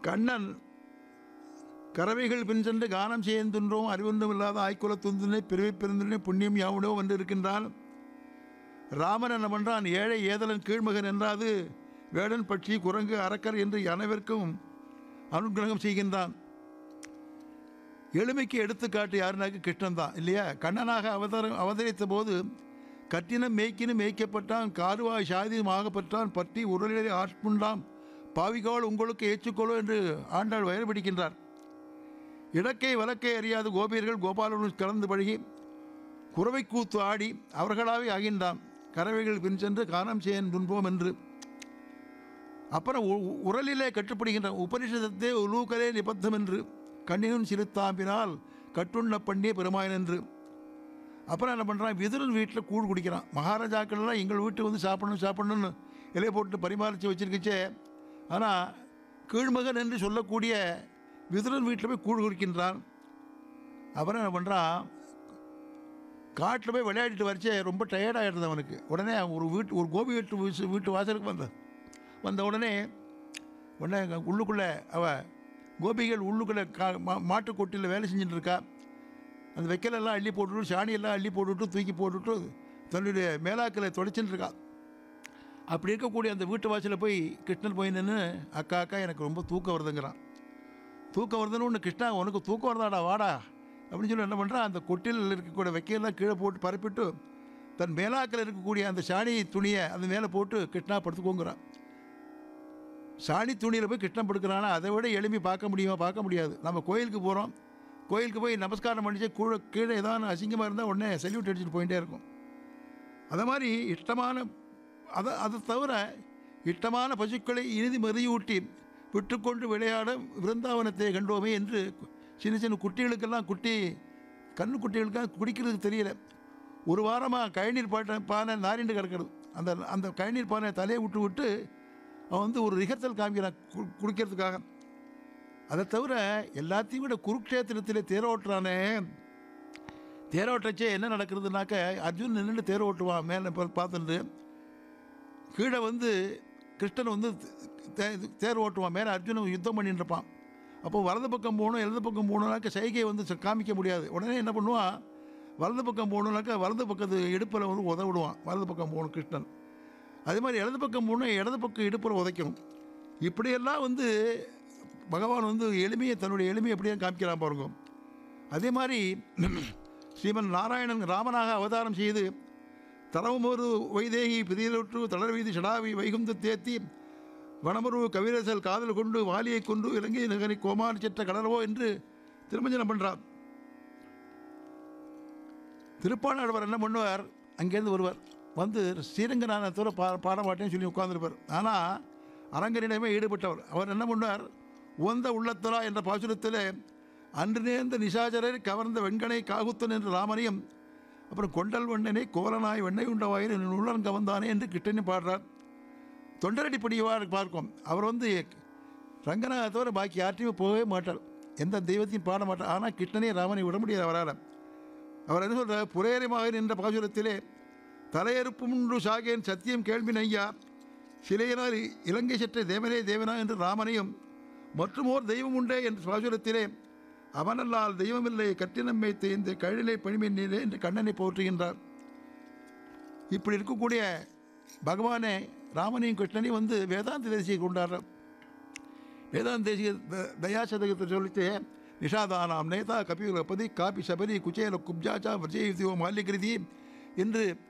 கண்ணன் கறவைகள் பின் சென்று கானம் செய்கின்றோம் அறிவொன்றும் இல்லாத ஆய்க்குல துந்தினை பிறவி பிறந்தினை புண்ணியம் யாவுடோ வந்து இருக்கின்றான் ராமன் என்ன பண்றான் ஏழை ஏதலன் கீழ்மகன் என்றாது வேடன் பட்சி குரங்கு அரக்கர் என்று அனைவருக்கும் அனுகிரகம் செய்கின்றான் எளிமைக்கு எடுத்துக்காட்டு யாருனாக்க கிருஷ்ணன் தான் இல்லையா கண்ணனாக அவதர அவதரித்த போது கட்டினம் மேய்க்கினும் மேய்க்கப்பட்டான் காருவாய் சாதியுமாகப்பட்டான் பற்றி உடலிலே ஆட்புண்டாம் பாவிகால் உங்களுக்கு ஏற்றுக்கொள்ளோ என்று ஆண்டாள் வயல் பிடிக்கின்றார் இடக்கை வழக்கை அறியாத கோபியர்கள் கோபாலனுடன் கலந்து பழகி குறவை கூத்து ஆடி அவர்களாவே ஆகின்றான் கறவைகள் பின் சென்று காணம் செய்யன் துன்போம் என்று அப்புறம் உ- உ- உரலிலே கட்டுப்படுகின்ற உபனிஷதத்தே உலூக்கலே நிபத்தம் என்று கண்ணினும் சிறுத்தாம்பினால் கட்டுண்ண பண்ணிய பெருமாயன் என்று அப்புறம் என்ன பண்ணுறான் விதுரன் வீட்டில் கூழ் குடிக்கிறான் மகாராஜாக்கள்லாம் எங்கள் வீட்டு வந்து சாப்பிடணும் சாப்பிடணும்னு இலையை போட்டு பரிமாறிச்சு வச்சிருக்கச்சே ஆனால் கீழ்மகன் என்று சொல்லக்கூடிய விதுரன் வீட்டில் போய் கூழ் குடிக்கின்றான் அப்புறம் என்ன பண்ணுறான் காட்டில் போய் விளையாடிட்டு வரைச்சே ரொம்ப டயர்டாகிடுது அவனுக்கு உடனே அவன் ஒரு வீட்டு ஒரு கோபி வீட்டு வீசு- வீட்டு வாசலுக்கு வந்த வந்த உடனே உடனே அங்க உள்ளுக்குள்ளே அவ கோபிகள் உள்ளுக்குள்ளே கா மா மாட்டு கொட்டியில் வேலை செஞ்சுட்டு இருக்கா அந்த வைக்கலெல்லாம் அள்ளி போட்டுட்டு சாணியெல்லாம் அள்ளி போட்டுட்டு தூக்கி போட்டுட்டு தன்னுடைய மேலாக்களை தொடச்சிட்டு இருக்கா அப்படி இருக்கக்கூடிய அந்த வீட்டு வாசலில் போய் கிருஷ்ணன் போய் நின்று அக்கா அக்கா எனக்கு ரொம்ப தூக்கம் வருதுங்கிறான் தூக்கம் வருதுன்னு ஒன்று கிருஷ்ணா உனக்கு தூக்கம் வருதாடா வாடா அப்படின்னு சொல்லி என்ன பண்ணுறான் அந்த கொட்டில் இருக்கக்கூடிய வைக்கையெல்லாம் கீழே போட்டு பரப்பிட்டு தன் மேலாக்கில் இருக்கக்கூடிய அந்த சாணி துணியை அந்த மேலே போட்டு கிருஷ்ணா படுத்துக்கோங்கிறான் சாணி துணியில் போய் கிருஷ்ணன் படுக்கிறானா அதை விட எளிமை பார்க்க முடியுமா பார்க்க முடியாது நம்ம கோயிலுக்கு போகிறோம் கோயிலுக்கு போய் நமஸ்காரம் பண்ணிச்சு கீழே கீழே ஏதாவது அசிங்கமாக இருந்தால் உடனே சல்யூட் அடிச்சுட்டு போயிட்டே இருக்கும் அதை மாதிரி இஷ்டமான அதை அதை தவிர இஷ்டமான பசுக்களை இனிதி மறியூட்டி விட்டுக்கொண்டு விளையாட விருந்தாவனத்தை கண்டோமே என்று சின்ன சின்ன குட்டிகளுக்கெல்லாம் குட்டி கண்ணு குட்டிகளுக்கெல்லாம் குடிக்கிறதுக்கு தெரியல ஒரு வாரமாக கழநீர் பாட்ட பானை நாரிண்டு கிடக்கிறது அந்த அந்த கழநீர் பானை தலையை விட்டு விட்டு அவன் வந்து ஒரு ரிஹர்சல் காமிக்கிறான் கு குடிக்கிறதுக்காக அதை தவிர எல்லாத்தையும் விட குருக்ஷேத்திரத்தில் தேரோட்டுறானே தேரோட்டச்சே என்ன நடக்கிறதுனாக்க அர்ஜுன் நின்று தேர் ஓட்டுவான் மேலே பார்த்துட்டு கீழே வந்து கிருஷ்ணன் வந்து தே- தேர் ஓட்டுவான் மேலே அர்ஜுனன் யுத்தம் பண்ணிட்டு இருப்பான் அப்போ வலது பக்கம் போகணும் இடது பக்கம் போகணுனாக்க சைகை வந்து ச- காமிக்க முடியாது உடனே என்ன பண்ணுவான் வலது பக்கம் போகணுனாக்கா வலது பக்கத்து இடுப்பில் வந்து உதவிடுவான் வலது பக்கம் போகணும் கிருஷ்ணன் அதே மாதிரி இடது பக்கம் போகணும் இடது பக்கம் இடுப்பில் உதைக்கணும் இப்படியெல்லாம் வந்து பகவான் வந்து எளிமையை தன்னுடைய எளிமையை எப்படியே காமிக்கிறான் பாருங்க அதே மாதிரி ஸ்ரீமன் நாராயணன் ராமனாக அவதாரம் செய்து தரவுமொரு வைதேகி பிரியலுற்று தளர்வீதி ஷடாவி வைகுந்த தேத்தி வனமரு கவிரசல் காதல் கொண்டு வாலியை கொண்டு இலங்கை நகரி கோமாரி செற்ற கடலவோ என்று திருமஞ்சனம் பண்ணுறார் திருப்பாணவர் என்ன பண்ணுவார் அங்கேருந்து வருவார் வந்து ஸ்ரீரங்கநாதத்தோட பா பாட மாட்டேன்னு சொல்லி உட்கார்ந்துருப்பார் ஆனால் அரங்கனிடமே ஈடுபட்டவர் அவர் என்ன பண்ணுவார் உந்த உள்ளத்தலா என்ற பாசுரத்தில் அன்று நேர்ந்த நிசாச்சரர் கவர்ந்த வெண்கனை காகுத்தன் என்ற ராமனையும் அப்புறம் கொண்டல் வண்ணனை கோலனாய் வெண்ணை உண்டவாயில் என் உள்ளன் கவர்ந்தானே என்று கிட்டனி பாடுறார் தொண்டரடி படிவார் பார்க்கும் அவர் வந்து ரங்கநாத தவிர பாக்கி யார்ட்டையுமே போகவே மாட்டார் எந்த தெய்வத்தையும் பாட மாட்டார் ஆனால் கிருஷ்ணனே ராமனை விட முடியாது அவரால் அவர் என்ன சொல்கிறார் புரேரமாக நின்ற பாசுரத்திலே தலையறுப்புமுண்டு சாகேன் சத்தியம் கேள்வி நையா சிலையினால் இலங்கை சற்ற தேவனே தேவனா என்று ராமனையும் மற்றுமோர் தெய்வம் உண்டே என்ற பாசுரத்திலே அவனல்லால் தெய்வமில்லை கட்டினம் வைத்து இந்த கழிலை பணிமென்னிலே என்று கண்ணனை போற்றுகின்றார் இப்படி இருக்கக்கூடிய பகவானே ராமனையும் கிருஷ்ணனையும் வந்து வேதாந்த தேசியை கொண்டாடுறார் வேதாந்த தேசிய த- தயாசதகத்தை சொல்லிட்டு நிஷாதானாம் நேதா கபிகுலபதி காபி சபரி குச்சேல குப்ஜாச்சா விஜயதியோ மால்யகிருதி என்று